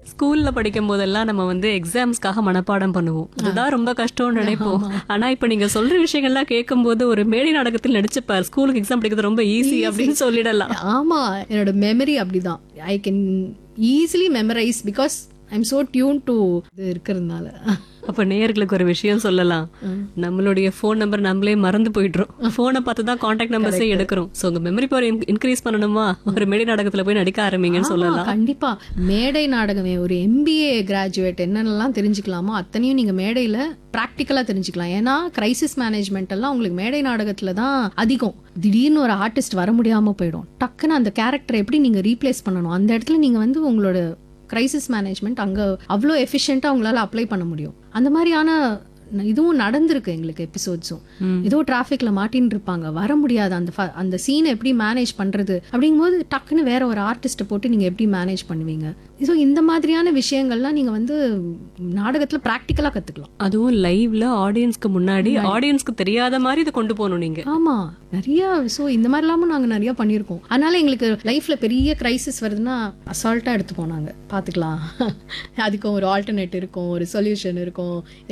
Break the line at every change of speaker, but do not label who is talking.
ஸ்கூல்ல படிக்கும் போதெல்லாம் நம்ம வந்து எக்ஸாம்ஸ்க்காக மனப்பாடம் பண்ணுவோம் அதுதான் ரொம்ப கஷ்டம்னு நினைப்போம் ஆனா இப்ப நீங்க சொல்ற விஷயங்கள்லாம் கேட்கும்போது ஒரு மேடை நாடகத்தில் நடிச்சுப்பார் ஸ்கூலுக்கு எக்ஸாம் படிக்கிறது ரொம்ப ஈஸி அப்படின்னு சொல்லிடலாம்
ஆமா என்னோட மெமரி அப்படிதான் I can easily memorise because I am so tune to இது இருக்கிறதுனால
அப்ப நேயர்களுக்கு ஒரு விஷயம் சொல்லலாம் நம்மளுடைய ஃபோன் நம்பர் நம்மளே மறந்து போயிடுறோம் போனை பார்த்து தான் கான்டாக்ட் நம்பர்ஸே எடுக்கிறோம் சோ உங்க மெமரி பவர் இன்க்ரீஸ் பண்ணணுமா ஒரு மேடை நாடகத்துல போய் நடிக்க ஆரம்பிங்கன்னு சொல்லலாம்
ஆமா, கண்டிப்பா மேடை நாடகமே ஒரு எம்பிஏ கிராஜுவேட் என்னென்னலாம் தெரிஞ்சுக்கலாமோ அத்தனையும் நீங்க மேடையில பிராக்டிக்கலா தெரிஞ்சுக்கலாம் ஏன்னா கிரைசிஸ் மேனேஜ்மெண்ட் எல்லாம் உங்களுக்கு மேடை நாடகத்துல தான் அதிகம் திடீர்னு ஒரு ஆர்டிஸ்ட் வர முடியாம போயிடும் டக்குன்னு அந்த கேரக்டரை எப்படி நீங்க ரீப்ளேஸ் பண்ணணும் அந்த இடத்துல நீங்க வந்து உங்களோட கிரைசிஸ் மேனேஜ்மெண்ட் அங்க அவ்வளோ எஃபிஷியண்டா உங்களால அப்ளை பண்ண முடியும் அந்த மாதிரியான இதுவும் நடந்திருக்கு எங்களுக்கு எபிசோட்ஸும் ஏதோ டிராஃபிக்ல மாட்டின்னு இருப்பாங்க வர முடியாது அந்த ஃப- அந்த சீனை எப்படி மேனேஜ் பண்றது அப்படிங்கும்போது டக்குன்னு வேற ஒரு ஆர்டிஸ்ட்டை போட்டு நீங்க எப்படி மேனேஜ் பண்ணுவீங்க ஸோ இந்த மாதிரியான விஷயங்கள்லாம் நீங்க வந்து நாடகத்துல ப்ராக்டிக்கலா கத்துக்கலாம்
அதுவும் லைவ்ல ஆடியன்ஸ்க்கு முன்னாடி ஆடியன்ஸ்க்கு தெரியாத மாதிரி இதை கொண்டு போகணும் நீங்க
ஆமா நிறைய ஸோ இந்த மாதிரிலாமும் நாங்க நிறைய பண்ணியிருக்கோம் அதனால எங்களுக்கு லைஃப்ல பெரிய கிரைசிஸ் வருதுன்னா அசால்ட்டா எடுத்துப்போம் நாங்க பாத்துக்கலாம் அதுக்கும் ஒரு ஆல்டர்னேட் இருக்கும் ஒரு சொல்யூஷன் இருக்கும்